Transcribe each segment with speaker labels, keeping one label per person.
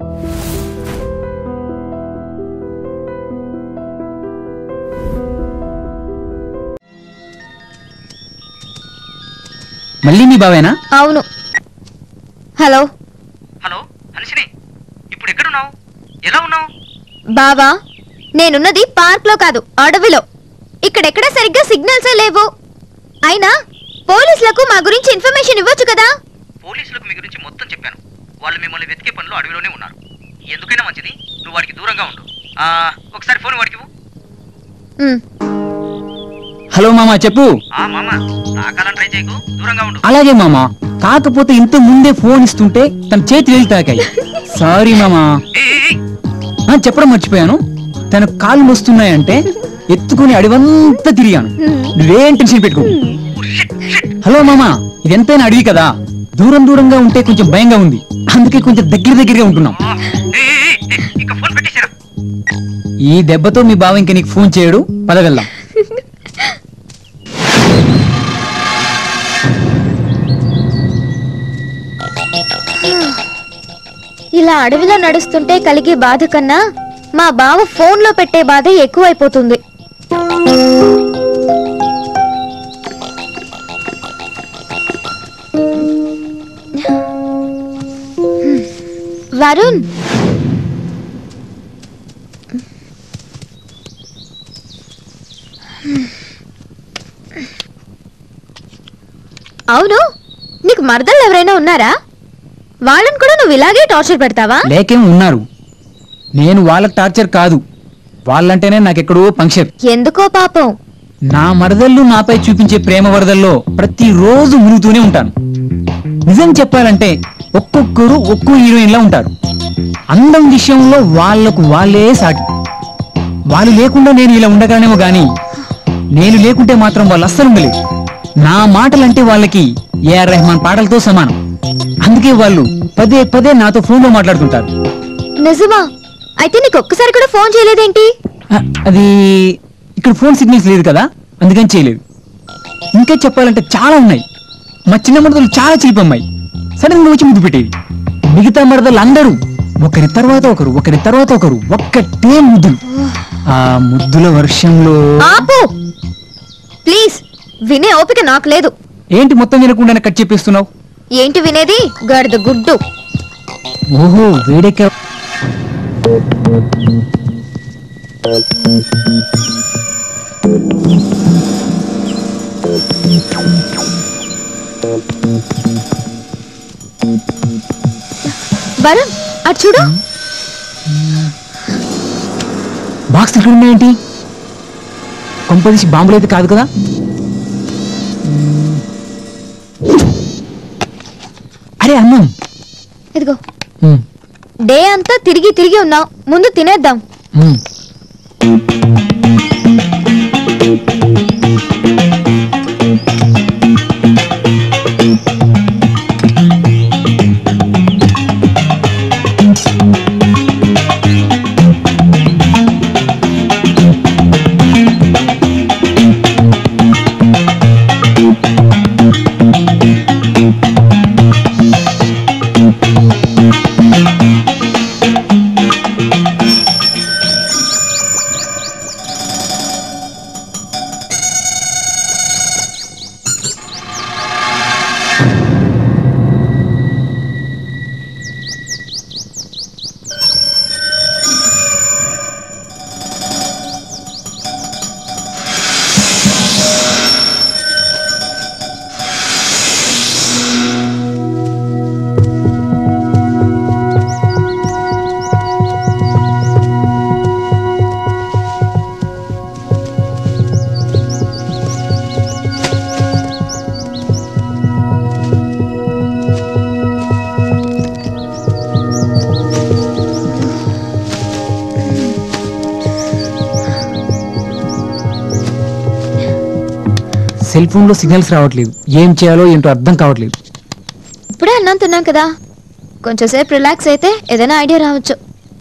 Speaker 1: మళ్ళీ మీ బావేనా
Speaker 2: అవును hello
Speaker 3: hello Hansini ఇప్పుడు ఎక్కడున్నావు ఎలా ఉన్నావు
Speaker 2: బావా నేనున్నది పార్క్ లో కాదు అడవిలో ఇక్కడెక్కడ సరిగ్గా సిగ్నల్సే లేవు అయినా పోలీసులకు మా గురించి ఇన్ఫర్మేషన్ ఇవ్వచ్చు కదా
Speaker 3: పోలీసులకు మీ గురించి మొత్తం చెప్పాను వాళ్ళు మిమ్మల్ని వెతికే పనిలో అడవిలోనే ఉన్నారు ఎందుకైనా మంచిది నువ్వు వాడికి దూరంగా ఉండు ఆ, ఒకసారి ఫోన్ వాడికి ఇవ్వు.
Speaker 2: ఉమ్,
Speaker 1: హలో మామా చెప్పు
Speaker 3: ఆ మామ తాకాలని ట్రై చేయకు దూరంగా ఉండు
Speaker 1: అలాగే మామా కాకపోతే ఇంత ముందే ఫోన్ ఇస్తుంటే తన చేతి వేలు తాకాయి సారీ మామా
Speaker 3: ఏయ్, ఏయ్, ఏయ్.
Speaker 1: ఆ, చెప్పడం మర్చిపోయాను తన కాళ్ళు వస్తున్నాయంటే ఎత్తుకుని అడివంతా తిరిగాను నువ్వేం టెన్షన్ పెట్టుకో హలో మామా ఇది ఎంతైనా అడవి కదా దూరం దూరంగా ఉంటే కొంచెం భయంగా ఉంది అందుకే కొంచెం దగ్గర దగ్గరగా ఉంటున్నాం
Speaker 3: ఆ, ఏయ్, ఏయ్, ఏయ్, ఏయ్, ఇక ఫోన్ పెట్టేశారా
Speaker 1: ఈ దెబ్బతో మీ బావ ఇంక నీకు ఫోన్ చేయడు పదవెళ్దాం
Speaker 2: ఇలా అడవిలో నడుస్తుంటే కలిగే బాధ కన్నా మా బావ ఫోన్లో పెట్టే బాధ ఎక్కువైపోతుంది వరుణ్ అవును నీకు మరదళ్ళు ఎవరైనా ఉన్నారా వాళ్ళని కూడా నువ్వు ఇలాగే టార్చర్ పెడతావా
Speaker 1: లేకేం ఉన్నారు నేను వాళ్ళకి టార్చర్ కాదు వాళ్ళంటేనే నాకెక్కడో పంక్చర్
Speaker 2: ఎందుకో పాపం
Speaker 1: నా మరదళ్ళు నాపై చూపించే ప్రేమ వరదల్లో ప్రతిరోజు మునుగుతూనే ఉంటాను నిజం చెప్పాలంటే ఒక్కొక్కరు ఒక్కో హీరోయిన్ లా ఉంటారు అందం విషయంలో వాళ్ళకు వాళ్ళే సాటి వాళ్ళు లేకుండా నేను ఇలా ఉండగలనేమో గాని నేను లేకుంటే మాత్రం వాళ్ళు అస్సలు ఉండలేరు నా మాటలంటే వాళ్ళకి ఏఆర్ రెహమాన్ పాటలతో సమానం అందుకే వాళ్ళు పదే పదే నాతో ఫోన్లో మాట్లాడుతుంటారు
Speaker 2: నిజమా అయితే నీకు ఒక్కసారి కూడా ఫోన్ చేయలేదేంటి
Speaker 1: ఆ, అది ఇక్కడ ఫోన్ సిగ్నల్స్ లేదు కదా అందుకని చేయలేదు ఇంకా చెప్పాలంటే చాలా ఉన్నాయి మా చిన్న మరదలు చాలా చిలిపి అమ్మాయి సడన్ గా వచ్చి ముద్దు పెట్టేది మిగతా మరదలు అందరూ ఒకరి తర్వాత ఒకరు ఒకరి తర్వాత ఒకరు ఒక్కటే ముద్దులు ఆ ముద్దుల వర్షంలో
Speaker 2: ఆపు ప్లీజ్ వినే ఓపిక నాకు లేదు
Speaker 1: ఏంటి మొత్తం వినకుండా కట్ చెప్పేస్తున్నావు
Speaker 2: ఏంటి వినేది గడిద గుడ్డు
Speaker 1: ఓహో వేడెక్క
Speaker 2: వరుణ్ అటు చూడు
Speaker 1: బాక్స్ ఇక్కడ ఉన్నాయేంటి కొంపదీసి బాంబులు అయితే కాదు కదా అరే అన్నం
Speaker 2: ఇదిగో
Speaker 1: ఉమ్,
Speaker 2: డే అంతా తిరిగి తిరిగి ఉన్నావు ముందు తినేద్దాం
Speaker 1: ఉమ్. సెల్ ఫోన్ లో సిగ్నల్స్ రావట్లేదు ఏం చేయాలో ఏంటో అర్థం కావట్లేదు
Speaker 2: ఇప్పుడే అన్నం తిన్నాం కదా కొంచెం సేపు రిలాక్స్ అయితే ఏదైనా ఐడియా రావచ్చు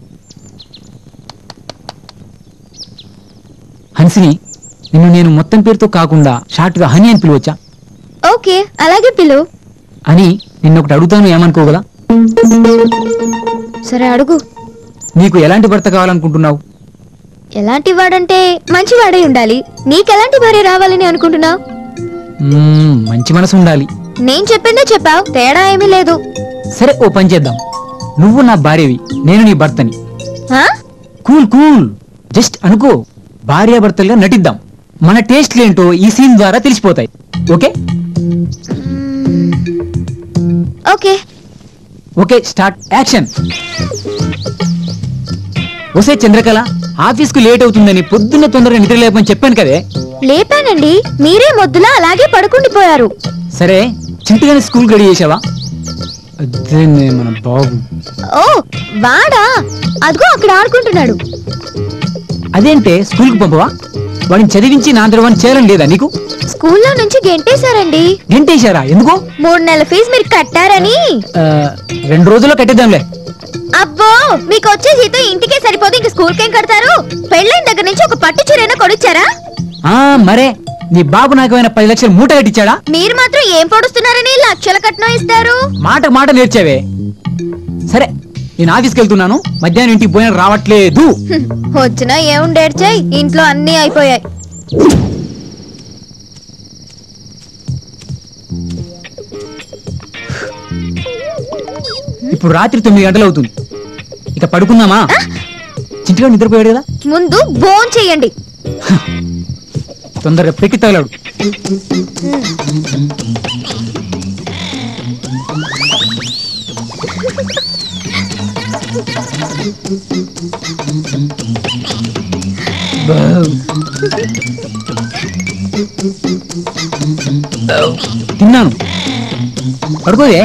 Speaker 1: హన్సిని నిన్ను నేను మొత్తం పేరుతో కాకుండా షార్ట్ గా హనీ అని పిలవచ్చా
Speaker 2: ఓకే అలాగే పిలు
Speaker 1: అని నిన్నొకటి అడుగుతాను ఏమనుకో కదా
Speaker 2: సరే అడుగు
Speaker 1: నీకు ఎలాంటి భర్త కావాలనుకుంటున్నావు
Speaker 2: ఎలాంటి వాడంటే మంచి వాడై ఉండాలి నీకెలాంటి భార్య రావాలని అనుకుంటున్నావు
Speaker 1: మ్మ్, మంచి మనసు ఉండాలి
Speaker 2: నేను చెప్పిందే చెప్పావు తేడా ఏమీ లేదు
Speaker 1: సరే ఓ పని చేద్దాం నువ్వు నా భార్యవి నేను నీ భర్తని
Speaker 2: ఆ?
Speaker 1: కూల్ కూల్ జస్ట్ అనుకో భార్యాభర్తలుగా నటిద్దాం మన టేస్ట్లేంటో ఈ సీన్ ద్వారా తెలిసిపోతాయి okay
Speaker 2: okay
Speaker 1: okay start action ఒసే చంద్రకళ ఆఫీస్ కు లేట్ అవుతుందని పొద్దున్న తొందరగా నిద్ర లేపని చెప్పాను కదే
Speaker 2: లేపానండి మీరే మొద్దులా అలాగే పడుకుండిపోయారు
Speaker 1: సరే చింటిగానే స్కూల్ గడి చేసావా అదే మన బాబు
Speaker 2: ఓ వాడా అదిగో అక్కడ ఆడుకుంటున్నాడు
Speaker 1: అదేంటే స్కూల్ కు పంపవా వాడిని చదివించి నా దగ్గర చేరం లేదా నీకు
Speaker 2: స్కూల్లో నుంచి గెంటేశారండి
Speaker 1: గంటేశారా ఎందుకు
Speaker 2: మూడు నెలల ఫీజు మీరు కట్టారని
Speaker 1: ఆ, రెండు రోజుల్లో కట్టేద్దాంలే
Speaker 2: అబ్బో మీకు వచ్చే జీతం ఇంటికే సరిపోదు ఇంక స్కూల్ కేం కడతారు పెళ్ళైన దగ్గర నుంచి ఒక పట్టు చీరైనా కొనిచ్చారా
Speaker 1: ఆ మరే నీ బాబు నాకు ఏమైనా పది లక్షలు మూట కట్టించాడా
Speaker 2: మీరు మాత్రం ఏం పొడుస్తున్నారని లక్షల కట్నం ఇస్తారు
Speaker 1: మాట మాట నేర్చావే సరే నేను ఆఫీస్కి వెళ్తున్నాను మధ్యాహ్నం ఇంటికి పోయిన రావట్లేదు
Speaker 2: హ్మ్, వచ్చినా ఏముండేడ్చాయి ఇంట్లో అన్నీ అయిపోయాయి
Speaker 1: ఇప్పుడు రాత్రి తొమ్మిది గంటలు అవుతుంది ఇక పడుకుందామా చింటిగా నిద్రపోయాడు కదా
Speaker 2: ముందు బోన్ చెయ్యండి
Speaker 1: తొందరగా పెట్టి తగలాడు తిన్నాను పడుకోదే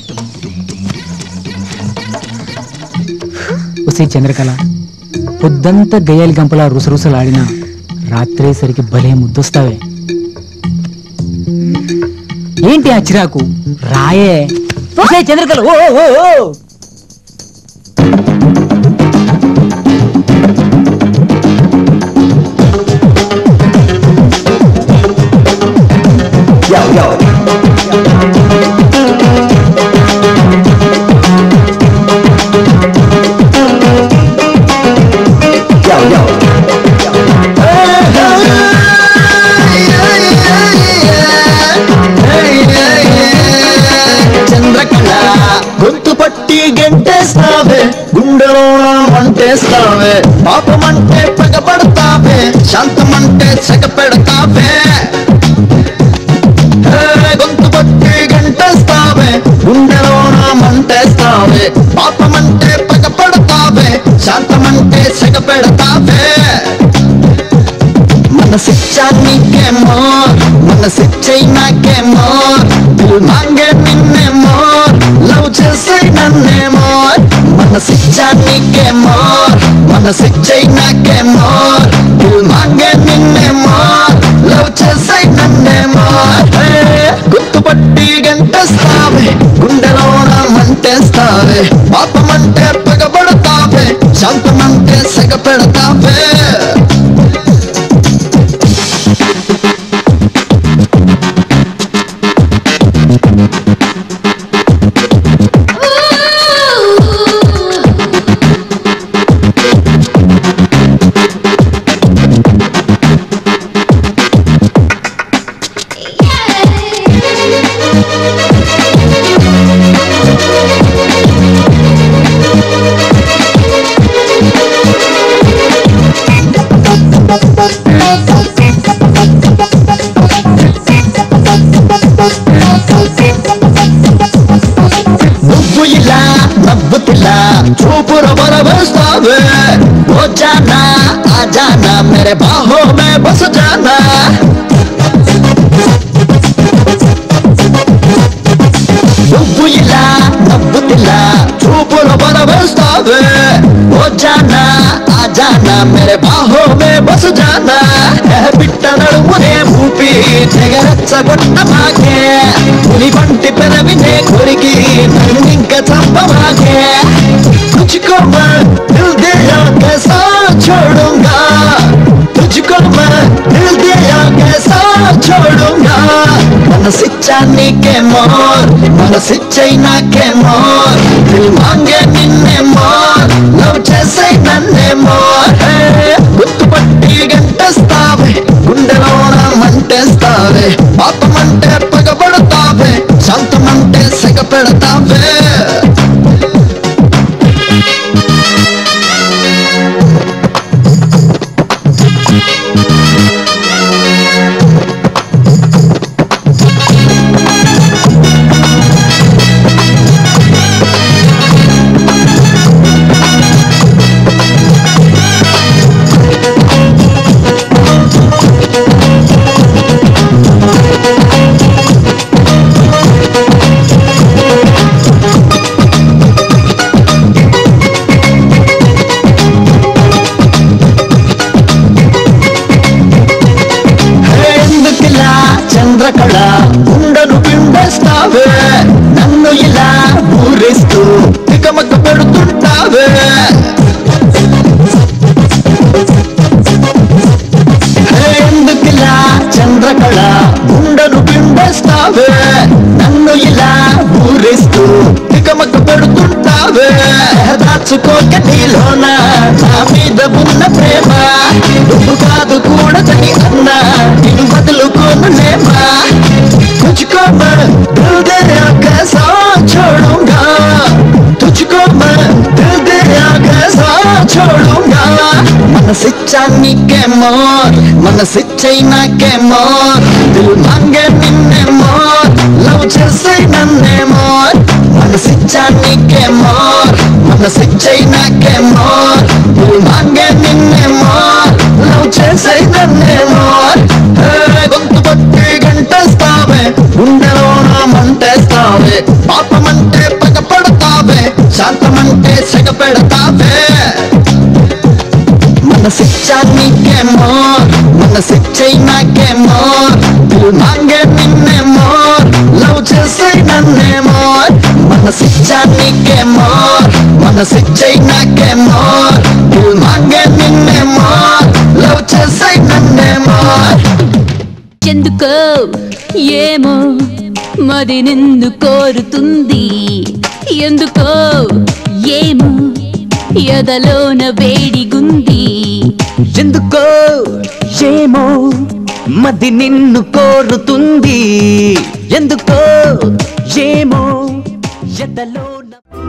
Speaker 1: వసే చంద్రకళ పొద్దంతా గయ్యాలి గంపలా రుసరుసలాడినా రాత్రేసరికి భలే ముద్దొస్తావే ఏంటి ఆ చిరాకు రాయే వసే చంద్రకళ ఓ ఓ, ఓ ఓ
Speaker 4: చంద్రకళ గొంతు పట్టి గెంటేస్తావే గుండెలో మంటేస్తావే పాపమంటే పగబడతావే శాంతమంటే సెగ పెడతావే హే, గొంతు పట్టి గంటేస్తావే గుండెలో మంటేస్తావే పాపమంటే పగబడతావే శాంతమంటే సెగ పెడతావే మనసిచ్చా నీకేమో మనసిచ్చై నాకేమో దిల్ మాంగే నిన్నేమో లవ్ చేసే నన్నేమో మనసిచ్చా నీకేమో మనసిచ్చై నాకేమో దిల్ మాంగే నిన్నేమో లవ్ చేసే నన్నేమో హే, గుర్తుపట్టి గంటేస్తావే గుండెలోన మంటేస్తావే పాపమంటే పగబడతావే శాంతమంటే సెగ పెడతావే నువ్వు ఇలా నవ్వుతిలా చూపుర బరబరుస్తావే ఓ జానా ఆ జానా మేరే బాహో మే బస్ జానా నువ్వు ఇలా నవ్వుతిలా చూపుర బరబరుస్తావే ఓ జానా ఆ జానా మేరే బాహో మే బస్ జానా ఏ బిట్ట నడుమునే ఊపి తెగరచ్చగొట్ట మాకే పులి వంటి పెరవినే కొరికి నన్ను ఇంకా చంపమాకే तुझको मैं दिल दिया कैसा छोड़ूंगा तुझको मैं दिल दिया कैसा छोड़ूंगा मन మనసిచ్చా నీకే మోర్ మనసిచ్చై నాకే మోర్ దిల్ మాంగే నిన్నే మోర్ లవ్ చేసే నన్నే మోర్ హే, గుర్తుపట్టి గంటేస్తావే గుండెలోన మంటేస్తావే పాపమంటే పగబడతావే శాంతమంటే సెగ పెడతావే హే, ఎందుకిలా చంద్రకళ ఉండను పిండేస్తావే నన్ను ఇలా ఊరిస్తూ తికమక పెడుతుంటావే హే, ఎందుకిలా చంద్రకళ ఉండను పిండేస్తావే నన్ను ఇలా ఊరిస్తూ తికమక పెడుతుంటావే దాచుకోక నీలోన నా మీద ఉన్న ప్రేమ నువ్వు కాదు కూడదని అన్నా నేను బదులుకోను లేమా तुझको मैं दिल दे कैसा छोड़ूंगा तुझको मैं दिल दे कैसा छोड़ूंगा మనసిచ్చా నీకే మోర్ మనసిచ్చై నాకే మోర్ దిల్ మాంగే నిన్నే మోర్ లవ్ చేసే నన్నే మోర్ మనసిచ్చా నీకే మోర్ మనసిచ్చై నాకే మోర్ దిల్ మాంగే నిన్నే మోర్ లవ్ చేసే నన్నే మోర్ హే, గొంతు పట్టి గంటేస్తావే గుండెలోన మంటేస్తావే పాపమంటే పగపడతావే శాంతమంటే సెగ పెడతావే మనసిచ్చా నీకే మోర్ మనసిచ్చై నాకే మోర్ దిల్ మాంగే నిన్నే మోర్ లవ్ చేసే నన్నే మోర్ మనసిచ్చా నీకే మోర్ మనసిచ్చై నాకే మోర్ దిల్ మాంగే నిన్నే మోర్ లవ్ చేసే నన్నే మోర్
Speaker 5: ఎందుకో ఏమో మది నిన్ను కోరుతుంది ఎందుకో ఏమో ఎదలోన వేడిగుంది
Speaker 1: ఎందుకో ఏమో మది నిన్ను కోరుతుంది ఎందుకో ఏమో ఎదలో